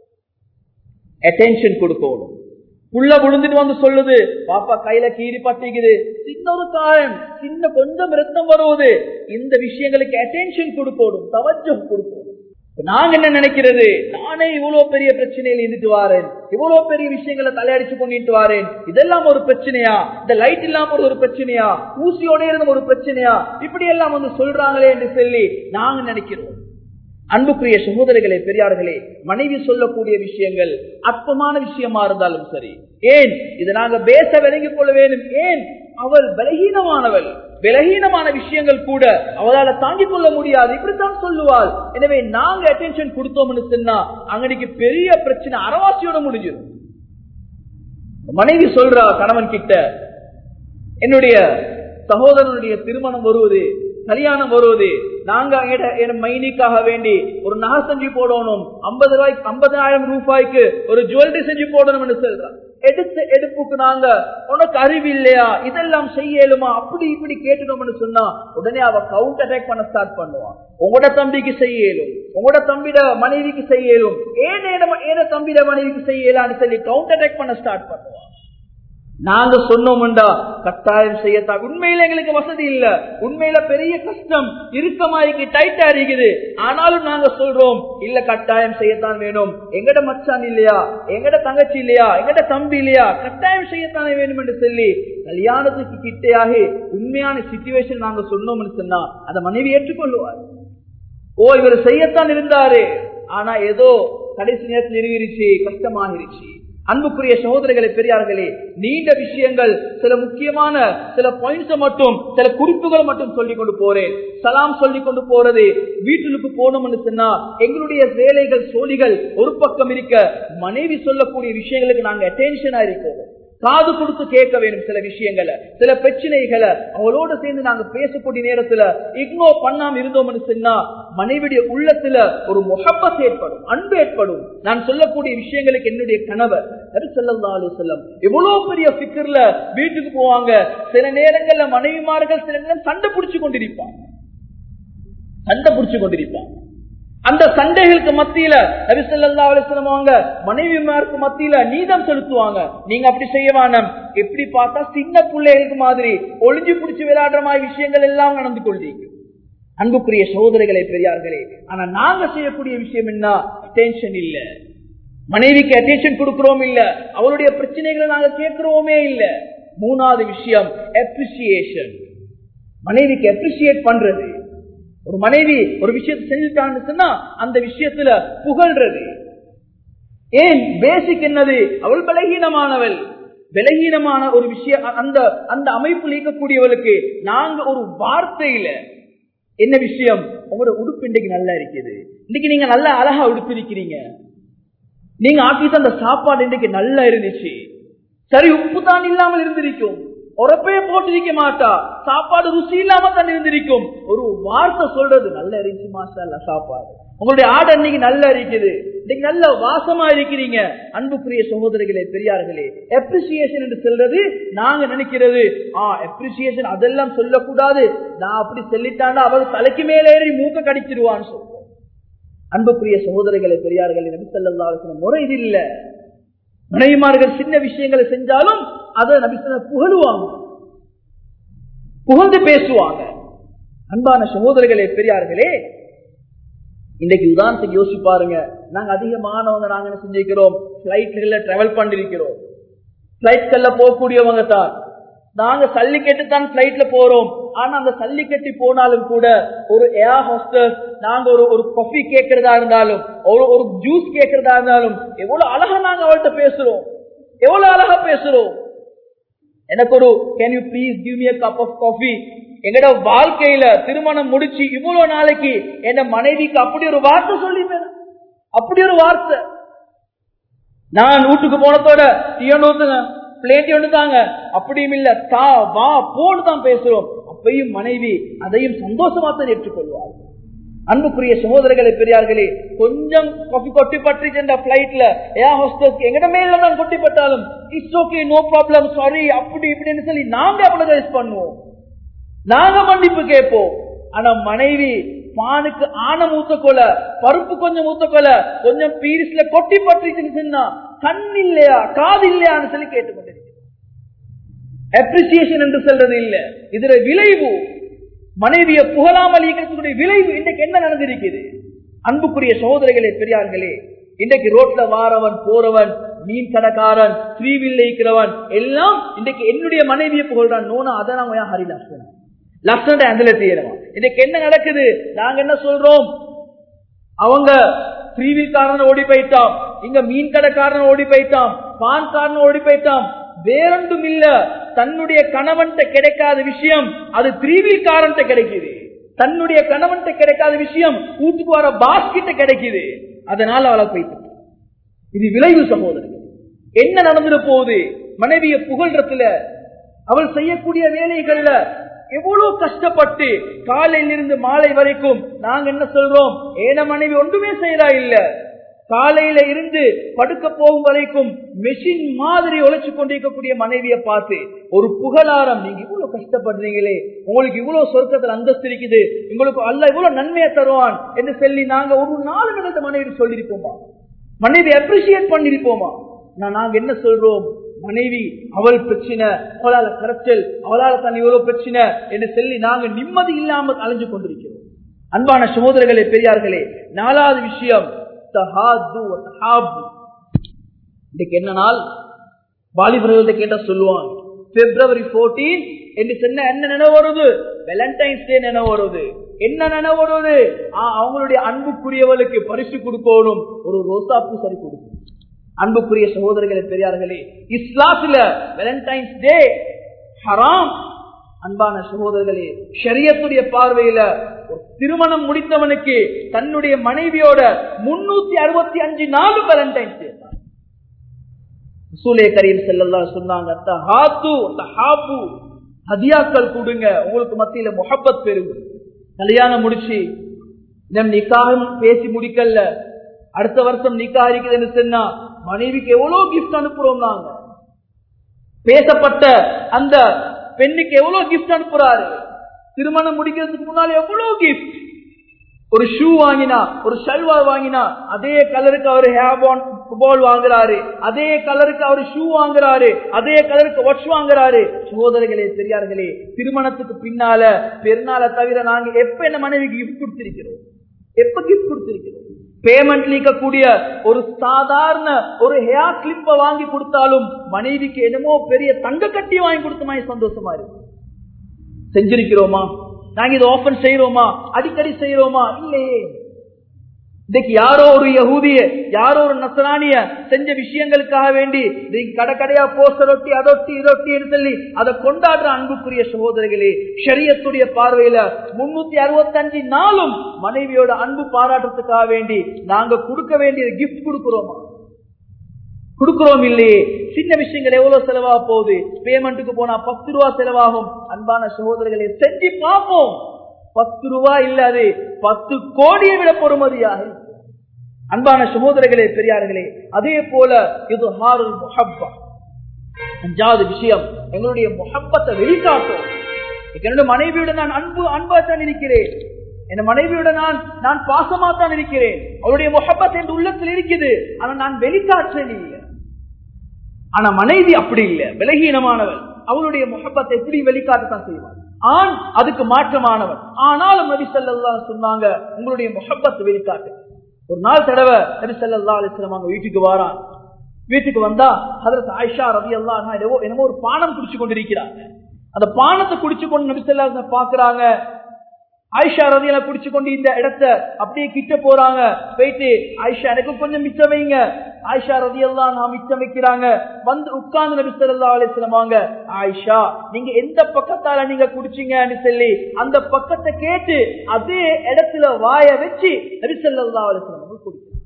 அட்டென்ஷன் கொடுக்கணும் புள்ள விழுந்துட்டு வந்து சொல்லுது பாப்பா கையில கீறி பட்டிக்குது சின்ன ஒரு காயம் சின்ன கொஞ்சம் ரத்தம் வருவது இந்த விஷயங்களுக்கு அட்டென்ஷன் கொடுக்கணும் தவஜம் கொடுக்கணும் நாங்க என்ன நினைக்கிறது நானே இவ்வளவு பெரிய பிரச்சனையில இருந்துட்டு வாரேன் இவ்வளவு பெரிய விஷயங்களை தலையடிச்சு கொண்டுட்டு வாரேன் இதெல்லாம் ஒரு பிரச்சனையா இந்த லைட் இல்லாம ஒரு பிரச்சனையா ஊசியோட இருந்த ஒரு பிரச்சனையா இப்படி எல்லாம் வந்து சொல்றாங்களே என்று சொல்லி நாங்க நினைக்கிறோம் அன்புக்குரிய சகோதரர்களே பெரியார்களே மனைவி சொல்லக்கூடிய விஷயங்கள் அற்பமான விஷயமா இருந்தாலும் சரி ஏன் இதை நாங்க பேச விளங்கிக் கொள்ள வேண்டும் ஏன் அவள் பலகீனமானவள் விலகீனமான விஷயங்கள் கூட அவளால தாங்கிக் கொள்ள முடியாது இப்படித்தான் சொல்லுவாள் எனவே நாங்க அட்டென்ஷன் கொடுத்தோம்னு சொன்னா அங்கனைக்கு பெரிய பிரச்சனை அறவாசியோட முடிஞ்சிடும் மனைவி சொல்றா கணவன் கிட்ட என்னுடைய சகோதரனுடைய திருமணம் வருவது கல்யாணம் வருவது நாங்க என் மைனிக்காக வேண்டி ஒரு நகை செஞ்சு போடணும் ஐம்பது ரூபாய்க்கு ஐம்பதாயிரம் ரூபாய்க்கு ஒரு ஜுவல்லரி செஞ்சு போடணும்னு சொல்றான் எடுத்த எடுப்புக்கு நாங்க உனக்கு அறிவு இல்லையா இதெல்லாம் செய்யலுமா அப்படி இப்படி கேட்டுட்டோம்னு சொன்னா உடனே அவ கவுண்ட் அட்டாக் பண்ண ஸ்டார்ட் பண்ணுவான் உங்களோட தம்பிக்கு செய்யலும் உங்களோட தம்பிட மனைவிக்கு செய்யலும் ஏன் ஏன தம்பிட மனைவிக்கு செய்யலான்னு சொல்லி கவுண்ட் அட்டாக் பண்ண ஸ்டார்ட் பண்ணுவான் நாங்க சொன்னோம்டா கட்டாயம் செய்யத்தான் உண்மையில எங்களுக்கு வசதி இல்ல உண்மையில பெரிய கஷ்டம் இறுக்கமாய்க்கு டைட்டா இருக்குது ஆனாலும் நாங்க சொல்றோம் இல்ல கட்டாயம் செய்யத்தான் வேணும் எங்கட மச்சான் இல்லையா எங்கட தங்கச்சி இல்லையா எங்கட தம்பி இல்லையா கட்டாயம் செய்யத்தானே வேணும் என்று சொல்லி கல்யாணத்துக்கு கிட்டையாகி உண்மையான சிச்சுவேஷன் நாங்க சொன்னோம்னு சொன்னா அதை மனைவி ஏற்றுக்கொள்ளுவார் ஓ இவர் செய்யத்தான் இருந்தாரு ஆனா ஏதோ கடைசி நேரத்தில் இருவிருச்சு கஷ்டமாகிருச்சு அன்புக்குரிய சகோதரர்களே பெரியார்களே நீண்ட விஷயங்கள் சில முக்கியமான சில பாயிண்ட்ஸ் மட்டும் சில குறிப்புகளை மட்டும் சொல்லிக் கொண்டு போறேன் சலாம் சொல்லிக் கொண்டு போறது வீட்டுக்கு போனோம்னு சொன்னா எங்களுடைய வேலைகள் சோழிகள் ஒரு பக்கம் இருக்க மனைவி சொல்லக்கூடிய விஷயங்களுக்கு நாங்க அட்டென்ஷனா இருக்கோம் காது கொடுத்து கேட்க வேண்டும் சில விஷயங்களை சில பிரச்சனைகளை அவளோட சேர்ந்து நாங்க பேசக்கூடிய நேரத்துல இக்னோர் பண்ணாம இருந்தோம்னு சொன்னா மனைவிடைய உள்ளத்துல ஒரு முகப்பத் ஏற்படும் அன்பு ஏற்படும் நான் சொல்லக்கூடிய விஷயங்களுக்கு என்னுடைய கணவர் நபி ஸல்லல்லாஹு அலைஹி வஸல்லம் எவ்வளவு பெரிய ஃபிக்ர்ல வீட்டுக்கு போவாங்க சில நேரங்கள்ல மனைவிமார்கள் சில நேரம் சண்டை பிடிச்சு கொண்டிருப்பாங்க சண்டை பிடிச்சு கொண்டிருப்பாங்க அந்த சண்டைகளுக்கு மத்தியில நபி ஸல்லல்லாஹு அலைஹி வஸல்லம் அவங்க மனைவிமாருக்கு மத்தியில நீதம் செலுத்துவாங்க நீங்க அப்படி செய்ய வேணாம் எப்படி பார்த்தா சின்ன பிள்ளைகளுக்கு மாதிரி ஒளிஞ்சு பிடிச்சு விளையாடுற மாதிரி விஷயங்கள் எல்லாம் நடந்து கொள்றீங்க அன்புக்குரிய சகோதரிகளே பெரியார்களே ஆனா நாங்க செய்யக்கூடிய விஷயம் என்ன அட்டென்ஷன் இல்ல மனைவிக்கு அட்டென்ஷன் கொடுக்கிறோம் இல்ல அவளுடைய பிரச்சனைகளை நாங்க கேட்கிறோமே இல்ல மூணாவது விஷயம் அப்ரிசியேஷன் மனைவிக்கு அப்ரிசியேட் பண்றது ஒரு மனைவி ஒரு விஷயத்தை செஞ்சுட்டான்னு சொன்னா அந்த விஷயத்துல புகழ்றது ஏன் பேசிக் என்னது அவள் பலகீனமானவள் பலகீனமான ஒரு விஷயம் அந்த அந்த அமைப்பில் இருக்கக்கூடியவளுக்கு நாங்க ஒரு வார்த்தையில என்ன விஷயம் உங்களோட உடுப்பு இன்றைக்கு நல்லா இருக்குது இன்னைக்கு நீங்க நல்லா அழகா உடுப்பிருக்கிறீங்க நீங்க ஆக்கிட்டு அந்த சாப்பாடு இன்றைக்கு நல்லா இருந்துச்சு சரி உப்பு தான் இல்லாமல் இருந்திருக்கும் உரப்பே போட்டிருக்க மாட்டா சாப்பாடு ருசி இல்லாம தான் இருந்திருக்கும் ஒரு வார்த்தை சொல்றது நல்லா இருந்துச்சு மாஸ்டர் சாப்பாடு உங்களுடைய ஆடு அன்னைக்கு நல்லா இருக்குது இன்னைக்கு நல்ல வாசமா இருக்கிறீங்க அன்புக்குரிய சகோதரிகளே பெரியார்களே அப்ரிசியேஷன் என்று சொல்றது நாங்க நினைக்கிறது ஆ அப்ரிசியேஷன் அதெல்லாம் சொல்லக்கூடாது நான் அப்படி சொல்லிட்டாண்டா அவள் தலைக்கு மேலே ஏறி மூக்க கடிச்சிருவான்னு சொல்றோம் அன்புக்குரிய சகோதரிகளை பெரியார்களே நபி ஸல்லல்லாஹு அலைஹி வஸல்லம் முறை இது இல்ல மனைவிமார்கள் சின்ன விஷயங்களை செஞ்சாலும் அதை நபி ஸல்லல்லாஹு புகழுவாங்க புகழ்ந்து பேசுவாங்க அன்பான சகோதரர்களே பெரியார்களே இன்னைக்கு உதாரணத்துக்கு யோசிச்சு பாருங்க நாங்க அதிகமானவங்க நாங்க என்ன செஞ்சிருக்கிறோம் பிளைட்ல டிராவல் பண்ணிருக்கிறோம் பிளைட்கள்ல போகக்கூடியவங்க தான் நாங்க சல்லி கட்டி தான் பிளைட்ல போறோம் ஆனா அந்த சல்லி கட்டி போனாலும் கூட ஒரு ஏர் ஹோஸ்டர்ஸ் நாங்க ஒரு ஒரு காஃபி கேட்கறதா இருந்தாலும் ஒரு ஒரு ஜூஸ் கேட்கறதா இருந்தாலும் எவ்வளவு அழகா நாங்க அவள்கிட்ட பேசுறோம் எவ்வளவு அழகா பேசுறோம் எனக்கு ஒரு can you please give me cup of coffee எங்கட வாழ்க்கையில திருமணம் முடிச்சு இவ்வளவு நாளைக்கு என் மனைவிக்கு அப்படி ஒரு வார்த்தை சொல்லி அப்படி ஒரு வார்த்தை நான் வீட்டுக்கு போனதோட டீயொண்டு ஊத்துங்க பிளேட்டி ஒன்று தாங்க அப்படியும் இல்ல தா வா போன்னு தான் பேசுறோம் அப்பையும் மனைவி அதையும் சந்தோஷமா தான் ஏற்றுக்கொள்வார் அன்புக்குரிய சகோதரர்களை பெரியார்களே கொஞ்சம் கொட்டி கொட்டி பற்றி சென்ற பிளைட்ல ஏர் ஹோஸ்டர்ஸ் எங்கட மேல தான் கொட்டிப்பட்டாலும் it's okay no problem sorry அப்படி இப்படின்னு சொல்லி நாங்க அப்ளகைஸ் பண்ணுவோம் நாங்க மன்னிப்பு கேட்போம் ஆனா மனைவி பானுக்கு ஆணம் ஊத்தக்கொல பருப்பு கொஞ்சம் ஊத்தக்கொல கொஞ்சம் பீரிஸ்ல கொட்டி பற்றிச்சுன்னு சொன்னா கண் இல்லையா காது இல்லையான்னு சொல்லி கேட்டுக்கொண்டிருக்கிறோம் அப்ரிசியேஷன் என்று சொல்றது இல்ல இதுல விளைவு மனைவிய புகழாமல் இருக்கிறதுடைய விளைவு இன்றைக்கு என்ன நடந்திருக்குது அன்புக்குரிய சகோதரிகளே பெரியார்களே இன்றைக்கு ரோட்ல வாரவன் போறவன் மீன் கடைக்காரன் ஸ்ரீவில் இருக்கிறவன் எல்லாம் இன்றைக்கு என்னுடைய மனைவியை புகழ்றான் நோனா அதை நாங்க ஹரிதாஸ் லட்சணத்தை அந்த செய்யறோம் இன்னைக்கு என்ன நடக்குது நாங்க என்ன சொல்றோம் அவங்க ஸ்ரீவில்காரன் ஓடி போயிட்டான் இங்க மீன் கடைக்காரன் ஓடி போயிட்டான் பான்காரன் ஓடி போயிட்டான் வேறொன்றும் இல்ல தன்னுடைய கணவன்கிட்ட கிடைக்காத விஷயம் அது திரிவில்காரன் கிடைக்குது தன்னுடைய கணவன்கிட்ட கிடைக்காத விஷயம் வீட்டுக்கு வர பாஸ்கிட்ட கிடைக்குது அதனால அவளை போயிட்டு இது விளைவு சகோதரர்கள் என்ன நடந்துட போகுது மனைவிய புகழ்றதுல அவள் செய்யக்கூடிய வேலைகள்ல எவ்வளவு கஷ்டப்பட்டு காலையில இருந்து மாலை வரைக்கும் நாங்க என்ன சொல்றோம் ஏன மனைவி ஒன்றுமே செய்யறா இல்ல காலையில இருந்து படுக்க போகும் வரைக்கும் மெஷின் மாதிரி உழைச்சு கொண்டிருக்கக்கூடிய மனைவியை பார்த்து ஒரு புகழாரம் நீங்க இவ்வளவு கஷ்டப்படுறீங்களே உங்களுக்கு இவ்வளவு சொர்க்கத்துல அந்தஸ்து இருக்குது உங்களுக்கு அல்ல இவ்வளவு நன்மையை தருவான் என்று சொல்லி நாங்க ஒரு நாலு நிமிடத்தை மனைவி சொல்லியிருப்போமா மனைவி அப்ரிசியேட் பண்ணிருப்போமா நான் நாங்க என்ன சொல்றோம் மனைவி அவள் பிரச்சனை அவளால கரைச்சல் அவளால தான் இவ்வளவு பிரச்சனை என்று சொல்லி நாங்க நிம்மதி இல்லாமல் அலைஞ்சு கொண்டிருக்கிறோம் அன்பான சகோதரர்களே பெரியார்களே நாலாவது விஷயம் இன்னைக்கு என்ன நாள் வாலிபர்கள்ட்ட கேட்டா சொல்லுவாங்க பிப்ரவரி போர்டீன் என்று சொன்ன என்ன நினைவு வருது வேலண்டைன்ஸ் டே நினைவு வருது என்ன நினைவு வருது அவங்களுடைய அன்புக்குரியவளுக்கு பரிசு கொடுக்கணும் ஒரு ரோசா பூ சரி கொடுக்கணும் அன்புக்குரிய சகோதரர்களே பெரியார்களே இஸ்லாத்துல வேலண்டைன்ஸ் டே ஹராம் அன்பான சகோதரர்களே ஷரியத்துடைய பார்வையில திருமணம் முடித்தவனுக்கு தன்னுடைய மனைவியோட முன்னூத்தி அறுபத்தி அஞ்சு நாலு வேலண்டைன்ஸ் டே சூலே கரீம் செல்லல்லா சொன்னாங்க ஹதியாக்கள் கொடுங்க உங்களுக்கு மத்தியில முகப்பத் பெருகும் கல்யாணம் முடிச்சு நம் நிக்காகம் பேசி முடிக்கல அடுத்த வருஷம் நிக்கா இருக்குதுன்னு சொன்னா மனைவிக்கு எவ்வளவு கிஃப்ட் அனுப்புறோம் நாங்க பேசப்பட்ட அந்த பெண்ணுக்கு எவ்வளவு கிஃப்ட் அனுப்புறாரு திருமணம் முடிக்கிறதுக்கு முன்னால எவ்வளவு கிஃப்ட் ஒரு ஷூ வாங்கினா ஒரு ஷல்வார் வாங்கினா அதே கலருக்கு அவர் ஹேர் பால் வாங்குறாரு அதே கலருக்கு அவர் ஷூ வாங்குறாரு அதே கலருக்கு வாட்ச் வாங்குறாரு சகோதரர்களே பெரியார்களே திருமணத்துக்கு பின்னால பெருநாளை தவிர நாங்க எப்ப என்ன மனைவிக்கு கிஃப்ட் கொடுத்திருக்கிறோம் எப்ப கிஃப்ட் கொடுத்திருக்கிறோம் பேமெண்ட் நீக்கக்கூடிய ஒரு சாதாரண ஒரு ஹேர் கிளிப்ப வாங்கி கொடுத்தாலும் மனைவிக்கு என்னமோ பெரிய தங்க கட்டி வாங்கி கொடுத்த மாதிரி சந்தோஷமா இருக்கு செஞ்சிருக்கிறோமா நாங்க இதை ஓபன் செய்யறோமா அடிக்கடி செய்யறோமா இல்லையே இன்னைக்கு யாரோ ஒரு யகூதிய யாரோ ஒரு நசராணிய செஞ்ச விஷயங்களுக்காக வேண்டி நீங்க கடை கடையா போஸ்டர் ஒட்டி அதொட்டி இதொட்டின்னு சொல்லி அதை கொண்டாடுற அன்புக்குரிய சகோதரர்களே ஷரியத்துடைய பார்வையில முன்னூத்தி அறுபத்தி அஞ்சு நாளும் மனைவியோட அன்பு பாராட்டுறதுக்காக வேண்டி நாங்க கொடுக்க வேண்டிய கிஃப்ட் கொடுக்கிறோமா கொடுக்கிறோம் இல்லையே சின்ன விஷயங்கள் எவ்வளவு செலவாக போகுது பேமெண்ட்டுக்கு போனா பத்து ரூபா செலவாகும் அன்பான சகோதரர்களை செஞ்சு பார்ப்போம் பத்து ரூபா இல்லாது பத்து கோடியை விட பொறுமதியாக அன்பான சகோதரர்களே பெரியார்களே அதே போல இது ஹாருல் முஹப்பா அஞ்சாவது விஷயம் எங்களுடைய முஹப்பத்தை வெளிக்காட்டும் என்னுடைய மனைவியுடன் நான் அன்பு அன்பா தான் இருக்கிறேன் என் மனைவியுடன் நான் நான் பாசமா தான் இருக்கிறேன் அவருடைய முகப்பத் என் உள்ளத்தில் இருக்குது ஆனா நான் வெளிக்காற்றல் இல்லை ஆனா மனைவி அப்படி இல்லை விலகீனமானவள் அவளுடைய முகப்பத்தை எப்படி வெளிக்காட்டத்தான் செய்வாள் ஆண் அதுக்கு மாற்றமானவன் ஆனாலும் நபி சல்லா சொன்னாங்க உங்களுடைய முகப்பத்தை வெளிக்காட்டு ஒரு நாள் தடவை நபி சல்லா அலிஸ்லாம் அவங்க வீட்டுக்கு வாரான் வீட்டுக்கு வந்தா ஹதரத் ஆயிஷா ரவி அல்லா என்னமோ ஒரு பானம் குடிச்சு கொண்டிருக்கிறாங்க அந்த பானத்தை குடிச்சு கொண்டு நபி சல்லா பாக்குறாங்க ஆயிஷா ரதியில குடிச்சு கொண்டு இந்த இடத்த அப்படியே கிட்ட போறாங்க போயிட்டு ஆயிஷா எனக்கு கொஞ்சம் மிச்சம் வைங்க ஆயிஷா ரதி எல்லாம் நான் மிச்சம் வைக்கிறாங்க வந்து உட்கார்ந்து நபி சொல்லா அலிஸ்லமாங்க ஆயிஷா நீங்க எந்த பக்கத்தால நீங்க குடிச்சீங்கன்னு சொல்லி அந்த பக்கத்தை கேட்டு அதே இடத்துல வாய வச்சு நபி சொல்லா அலிஸ்லாம் குடிக்கிறாங்க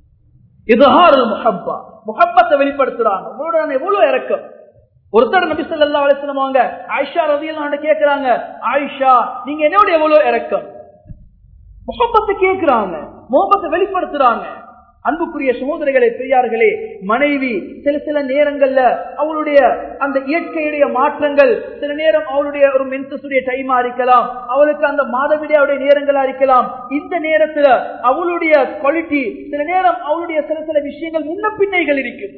இதுஹாரு முஹப்பா முஹப்பத்தை வெளிப்படுத்துறாங்க உங்களோட நான் எவ்வளவு இறக்கம் ஒருத்தர் நபி சொல்லா அலிஸ்லமாங்க ஆயிஷா ரதியெல்லாம் கேட்கிறாங்க ஆயிஷா நீங்க என்னோட எவ்வளவு இறக்கம் முகப்பத்தை கேட்கிறாங்க முகப்பத்தை வெளிப்படுத்துறாங்க அன்புக்குரிய சகோதரிகளே பெரியார்களே மனைவி சில சில நேரங்கள்ல அவளுடைய அந்த இயற்கையுடைய மாற்றங்கள் சில நேரம் அவளுடைய ஒரு மென்சஸுடைய டைமா இருக்கலாம் அவளுக்கு அந்த மாதவிடையுடைய நேரங்களா இருக்கலாம் இந்த நேரத்துல அவளுடைய குவாலிட்டி சில நேரம் அவளுடைய சில சில விஷயங்கள் முன்ன பின்னைகள் இருக்கும்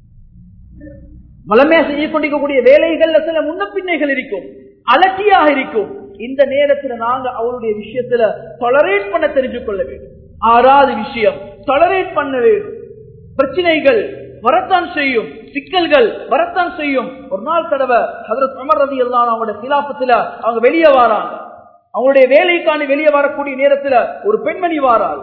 வளமையா செய்ய கொண்டிருக்கக்கூடிய வேலைகள்ல சில முன்ன பின்னைகள் இருக்கும் அலட்சியாக இருக்கும் இந்த நேரத்துல நாங்க அவருடைய விஷயத்துல தொலரேட் பண்ண தெரிஞ்சு கொள்ள வேண்டும் ஆறாவது விஷயம் தொலரேட் பண்ண வேண்டும் பிரச்சனைகள் வரத்தான் செய்யும் சிக்கல்கள் வரத்தான் செய்யும் ஒரு நாள் தடவை ஹதரத் அமர் ரதி எல்லாம் அவங்களுடைய சிலாப்பத்துல அவங்க வெளியே வாராங்க அவங்களுடைய வேலைக்கான வெளியே வரக்கூடிய நேரத்துல ஒரு பெண்மணி வாராள்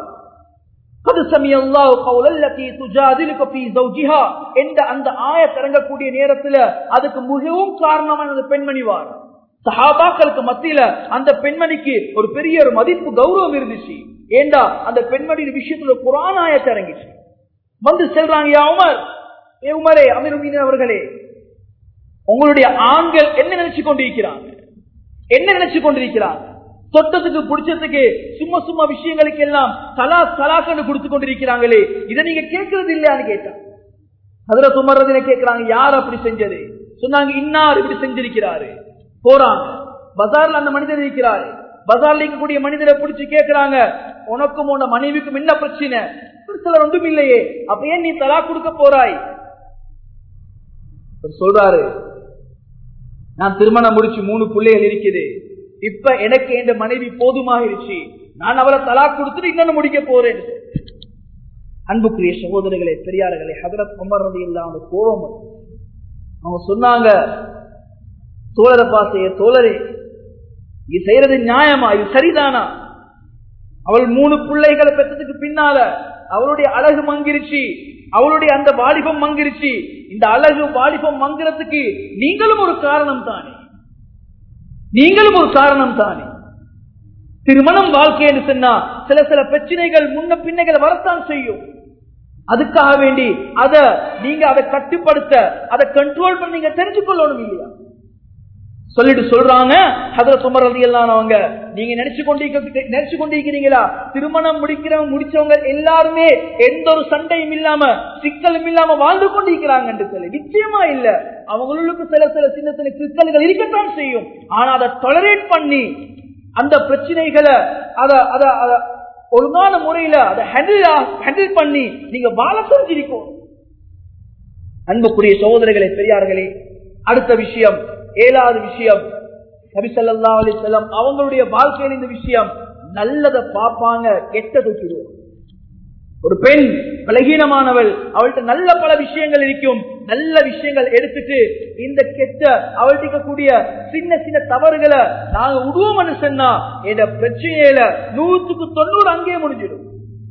என்ற அந்த ஆய திறங்கக்கூடிய நேரத்துல அதுக்கு மிகவும் காரணமான பெண்மணி வார் சஹாபாக்களுக்கு மத்தியில அந்த பெண்மணிக்கு ஒரு பெரிய ஒரு மதிப்பு கௌரவம் இருந்துச்சு ஏண்டா அந்த பெண்மணி விஷயத்துல குரான் ஆயத்தை இறங்கிச்சு வந்து செல்றாங்க யா உமர் ஏ உமரே அமீர் அவர்களே உங்களுடைய ஆண்கள் என்ன நினைச்சு கொண்டிருக்கிறாங்க என்ன நினைச்சு கொண்டிருக்கிறாங்க தொட்டத்துக்கு பிடிச்சதுக்கு சும்மா சும்மா விஷயங்களுக்கு எல்லாம் தலா தலாக்கன்னு கொடுத்து கொண்டிருக்கிறாங்களே இதை நீங்க கேட்கறது இல்லையான்னு கேட்டான் அதுல சுமர்றதுல கேட்கிறாங்க யார் அப்படி செஞ்சது சொன்னாங்க இன்னார் இப்படி செஞ்சிருக்கிறாரு போறாங்க பஜார்ல அந்த மனிதர் இருக்கிறாரு பஜார்ல இருக்கக்கூடிய மனிதரை பிடிச்சு கேட்கிறாங்க உனக்கும் உன மனைவிக்கும் என்ன பிரச்சனை சிலர் ஒன்றும் இல்லையே அப்ப ஏன் நீ தலா கொடுக்க போறாய் சொல்றாரு நான் திருமணம் முடிச்சு மூணு பிள்ளைகள் இருக்குது இப்ப எனக்கு என் மனைவி போதுமாயிருச்சு நான் அவளை தலா கொடுத்துட்டு இன்னொன்னு முடிக்க போறேன் அன்புக்குரிய சகோதரர்களே பெரியார்களே ஹதரத் அமர் ரதி இல்லாம கோபம் அவங்க சொன்னாங்க தோழரை பாசைய தோழரே இது செய்யறது நியாயமா இது சரிதானா அவள் மூணு பிள்ளைகளை பெற்றதுக்கு பின்னால அவளுடைய அழகு மங்கிருச்சு அவளுடைய அந்த வாலிபம் மங்கிருச்சு இந்த அழகு வாலிபம் மங்குறதுக்கு நீங்களும் ஒரு காரணம் தானே நீங்களும் ஒரு காரணம் தானே திருமணம் வாழ்க்கை என்று சொன்னா சில சில பிரச்சனைகள் முன்ன பின்னைகள் வரத்தான் செய்யும் அதுக்காக வேண்டி அத நீங்க அதை கட்டுப்படுத்த அதை கண்ட்ரோல் பண்ணி நீங்க தெரிஞ்சு கொள்ளணும் இல்லையா சொல்லிட்டு சொல்றாங்க ஹதரத் உமர் ரலியல்லாஹு அவங்க நீங்க நினைச்சு கொண்டிருக்க நினைச்சு கொண்டிருக்கிறீங்களா திருமணம் முடிக்கிறவங்க முடிச்சவங்க எல்லாருமே எந்த ஒரு சண்டையும் இல்லாம சிக்கலும் இல்லாம வாழ்ந்து கொண்டிருக்கிறாங்க என்று சொல்லி நிச்சயமா இல்ல அவங்களுக்கு சில சில சின்ன சின்ன சிக்கல்கள் இருக்கத்தான் செய்யும் ஆனா அதை டொலரேட் பண்ணி அந்த பிரச்சனைகளை அத அத அத ஒழுங்கான முறையில அதை ஹேண்டில் ஹேண்டில் பண்ணி நீங்க வாழ தெரிஞ்சிருக்கும் அன்புக்குரிய சகோதரர்களே பெரியார்களே அடுத்த விஷயம் ஏழாவது விஷயம் நபிசல்லா அலிசல்லாம் அவங்களுடைய வாழ்க்கையில் இந்த விஷயம் நல்லதை பார்ப்பாங்க கெட்ட தூக்கிடுவோம் ஒரு பெண் பலகீனமானவள் அவள்கிட்ட நல்ல பல விஷயங்கள் இருக்கும் நல்ல விஷயங்கள் எடுத்துட்டு இந்த கெட்ட அவள்கிட்ட இருக்கக்கூடிய சின்ன சின்ன தவறுகளை நாங்க விடுவோம்னு சொன்னா என்ற பிரச்சனையில நூற்றுக்கு தொண்ணூறு அங்கேயே முடிஞ்சிடும்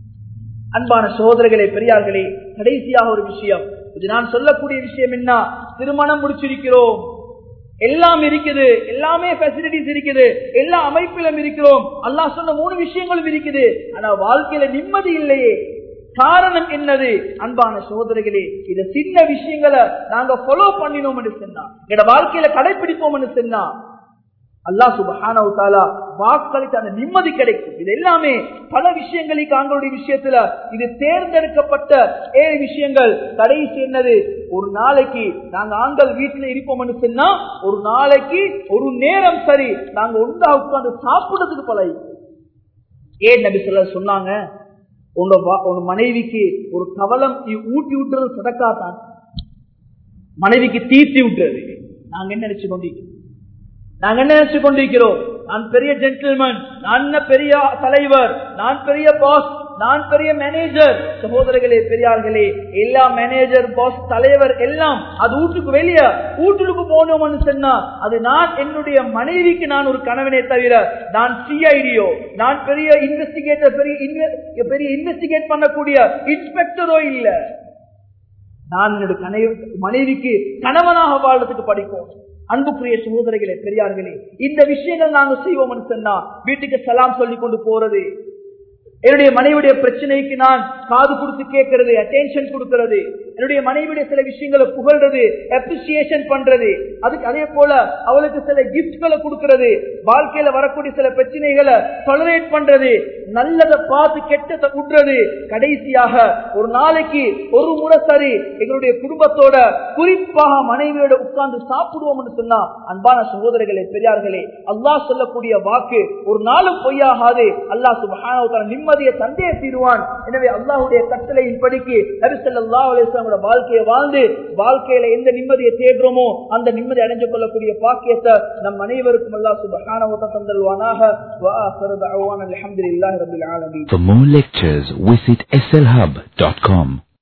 அன்பான சோதரர்களே பெரியார்களே கடைசியாக ஒரு விஷயம் இது நான் சொல்லக்கூடிய விஷயம் என்ன திருமணம் முடிச்சிருக்கிறோம் எல்லாம் இருக்குது எல்லாமே பெசிலிட்டிஸ் இருக்குது எல்லா அமைப்பிலும் இருக்கிறோம் அல்லாஹ் சொன்ன மூணு விஷயங்களும் இருக்குது ஆனா வாழ்க்கையில நிம்மதி இல்லையே காரணம் என்னது அன்பான சோதரிகளே இந்த சின்ன விஷயங்களை நாங்க ஃபாலோ பண்ணினோம் என்று சொன்னா எங்க வாழ்க்கையில கடைபிடிப்போம் என்று சொன்னா அல்லாஹ் சுபஹானஹு தஆலா வாக்களித்த அந்த நிம்மதி கிடைக்கும் இது எல்லாமே பல விஷயங்களுக்கு ஆண்களுடைய விஷயத்துல இது தேர்ந்தெடுக்கப்பட்ட ஏழு விஷயங்கள் கடைசி என்னது ஒரு நாளைக்கு நாங்க ஆண்கள் வீட்டுல இருப்போம்னு சொன்னா ஒரு நாளைக்கு ஒரு நேரம் சரி நாங்க ஒன்றா உட்கார்ந்து சாப்பிடுறதுக்கு பழகி ஏன் நபி சொல்ல சொன்னாங்க உங்க வா- உங்க மனைவிக்கு ஒரு கவலம் நீ ஊட்டி விட்டுறது சதக்காத்தான் மனைவிக்கு தீர்த்தி விட்டுறது நாங்க என்ன நினைச்சு கொண்டிருக்கிறோம் நாங்க என்ன நினைச்சு கொண்டிருக்கிறோம் நான் பெரிய ஜென்டில்மேன் நான் என்ன பெரிய தலைவர் நான் பெரிய பாஸ் நான் பெரிய மேனேஜர் சகோதரர்களே பெரியார்களே எல்லா மேனேஜர் பாஸ் தலைவர் எல்லாம் அது வீட்டுக்கு வெளியே வீட்டுக்கு போனோம்னு சொன்னா அது நான் என்னுடைய மனைவிக்கு நான் ஒரு கணவனே தவிர நான் சிஐடியோ நான் பெரிய இன்வெஸ்டிகேட்டர் பெரிய inve- பெரிய இன்வெஸ்டிகேட் பண்ணக்கூடிய இன்ஸ்பெக்டரோ இல்ல நான் என்னுடைய கணவ- மனைவிக்கு கணவனாக வாழ்றதுக்கு படிப்போம் அன்புக்குரிய சகோதரிகளே பெரியார்களே இந்த விஷயங்கள் நாங்க செய்வோம்னு சொன்னா வீட்டுக்கு சலாம் சொல்லி கொண்டு போறது என்னுடைய மனைவியுடைய பிரச்சனைக்கு நான் காது கொடுத்து கேட்கறது அட்டென்ஷன் கொடுக்கிறது என்னுடைய மனைவியுடைய சில விஷயங்களை புகழ்றது அப்ரிசியேஷன் பண்றது அதுக்கு அதே போல அவளுக்கு சில கிஃப்ட்களை கொடுக்கிறது வாழ்க்கையில வரக்கூடிய சில பிரச்சனைகளை டொலரேட் பண்றது நல்லதை பார்த்து கெட்டதை விடுறது கடைசியாக ஒரு நாளைக்கு ஒரு முறை சரி எங்களுடைய குடும்பத்தோட குறிப்பாக மனைவியோட உட்கார்ந்து சாப்பிடுவோம்னு சொன்னா அன்பான சகோதரர்களே பெரியார்களே அல்லாஹ் சொல்லக்கூடிய வாக்கு ஒரு நாளும் பொய்யாகாது அல்லாஹ் சுபஹானஹு வ தஆலா நிம்மதியை தந்தையை தீருவான் எனவே அல்லாஹ்வுடைய கட்டளையின் படிக்கு நபி ஸல்லல்லாஹு அலைஹி வஸல்லம் வாழ்க்கையை வாழ்ந்து வாழ்க்கையில எந்த நிம்மதியை தேடுறோமோ அந்த நிம்மதி அடைஞ்சு கொள்ளக்கூடிய பாக்கியத்தை நம் அனைவருக்கும் அல்லாஹ் சுபஹானஹு வ தஆலா தந்தல்வானாக வ ஆகிரு தஅவானா அல்ஹம்துலில்லாஹி ரப்பில் ஆலமீன் For more lectures, visit slhub.com.